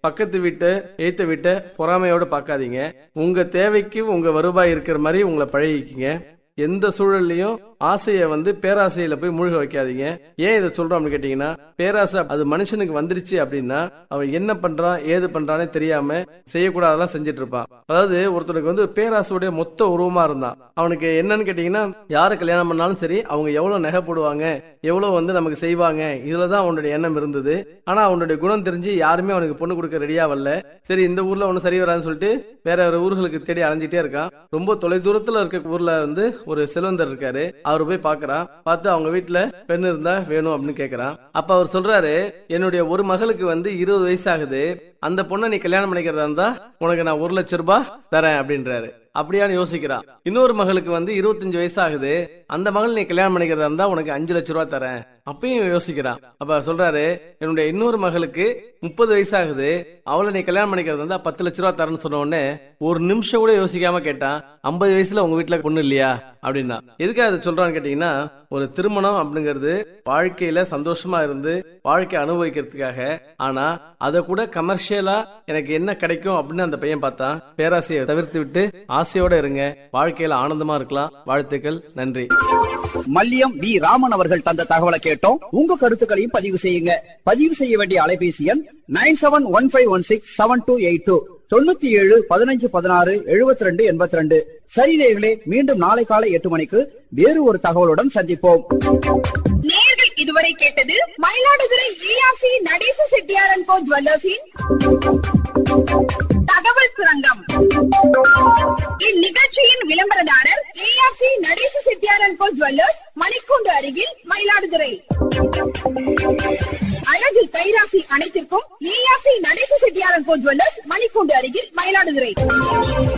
பக்கத்து வீட்டை எய்த்த வீட்டை பொறாமையோட பார்க்காதீங்க உங்க தேவைக்கு உங்க வருவாய் இருக்கிற மாதிரி உங்களை பழகிக்கிங்க எந்த சூழல்லையும் ஆசையை வந்து பேராசையில போய் மூழ்க வைக்காதீங்க ஏன் இதை சொல்றோம் அப்படின்னு கேட்டீங்கன்னா பேராசை அது மனுஷனுக்கு வந்துருச்சு அப்படின்னா அவன் என்ன பண்றான் ஏது பண்றானே தெரியாம செய்யக்கூடாதெல்லாம் செஞ்சுட்டு இருப்பான் அதாவது ஒருத்தனுக்கு வந்து பேராசையுடைய மொத்த உருவமா இருந்தான் அவனுக்கு என்னன்னு கேட்டீங்கன்னா யாரை கல்யாணம் பண்ணாலும் சரி அவங்க எவ்வளவு நகை போடுவாங்க எவ்வளவு வந்து நமக்கு செய்வாங்க இதுலதான் அவனுடைய எண்ணம் இருந்தது ஆனா அவனுடைய குணம் தெரிஞ்சு யாருமே அவனுக்கு பொண்ணு கொடுக்க ரெடியா வரல சரி இந்த ஊர்ல ஒன்னும் சரி வராதுன்னு சொல்லிட்டு வேற வேற ஊர்களுக்கு தேடி அலைஞ்சிட்டே இருக்கான் ரொம்ப தொலை தூரத்துல இருக்க ஊர்ல வந்து ஒரு செல்வந்தர் இருக்காரு அவர் போய் பாக்குறான் பார்த்து அவங்க வீட்டுல பெண் இருந்தா வேணும் அப்படின்னு கேக்குறான் அப்ப அவர் சொல்றாரு என்னுடைய ஒரு மகளுக்கு வந்து இருபது வயசு ஆகுது அந்த பொண்ணை நீ கல்யாணம் பண்ணிக்கிறதா இருந்தா உனக்கு நான் ஒரு லட்சம் ரூபாய் தரேன் அப்படின்றாரு அப்படியான்னு யோசிக்கிறான் இன்னொரு மகளுக்கு வந்து இருபத்தஞ்சு வயசு ஆகுது அந்த மகள் நீ கல்யாணம் பண்ணிக்கிறதா இருந்தா உனக்கு அஞ்சு லட்ச ரூபாய் தரேன் அப்பயும் யோசிக்கிறான் அப்ப சொல்றாரு என்னுடைய இன்னொரு மகளுக்கு முப்பது வயசு ஆகுது அவளை நீ கல்யாணம் பண்ணிக்கிறதா இருந்தா பத்து லட்ச ரூபா தரேன்னு சொன்ன உடனே ஒரு நிமிஷம் கூட யோசிக்காம கேட்டான் ஐம்பது வயசுல உங்க வீட்டுல பொண்ணு இல்லையா அப்படின்னா எதுக்காக அதை சொல்றான்னு கேட்டீங்கன்னா ஒரு திருமணம் அப்படிங்கிறது வாழ்க்கையில சந்தோஷமா இருந்து வாழ்க்கை அனுபவிக்கிறதுக்காக ஆனா அதை கூட கமர்ஷியலா எனக்கு என்ன கிடைக்கும் அப்படின்னு அந்த பையன் பார்த்தான் பேராசையை தவிர்த்து விட்டு ஆசையோட இருங்க வாழ்க்கையில ஆனந்தமா இருக்கலாம் வாழ்த்துக்கள் நன்றி மல்லியம் வி ராமன் அவர்கள் தந்த தகவலை கேட்டோம் உங்க கருத்துக்களையும் பதிவு செய்யுங்க பதிவு செய்ய வேண்டிய அலைபேசி எண் nine seven one five one six seven two eight two தொண்ணூத்தி ஏழு பதினஞ்சு பதினாறு எழுபத்தி ரெண்டு எண்பத்தி ரெண்டு சரி நேயர்களே மீண்டும் நாளை காலை எட்டு மணிக்கு வேறு ஒரு தகவலுடன் சந்திப்போம் நேயர்கள் இதுவரை கேட்டது மயிலாடுதுறை ஏஆர்சி நடேச செட்டியாரன் கோ ஜுவல்லர்ஸின் தகவல் சுரங்கம் இந்நிகழ்ச்சியின் விளம்பரதாரர் ஏஆர்சி நடேச செட்டியாரன் கோ ஜுவல்லர்ஸ் மணிக்கூண்டு அருகில் மயிலாடுதுறை அழகு கைராசி அனைத்திற்கும் ஏஆர்சி நடேச செட்டியாரன் கோ ஜுவல்லர்ஸ் மணிக்கூண்டு அருகில் மயிலாடுதுறை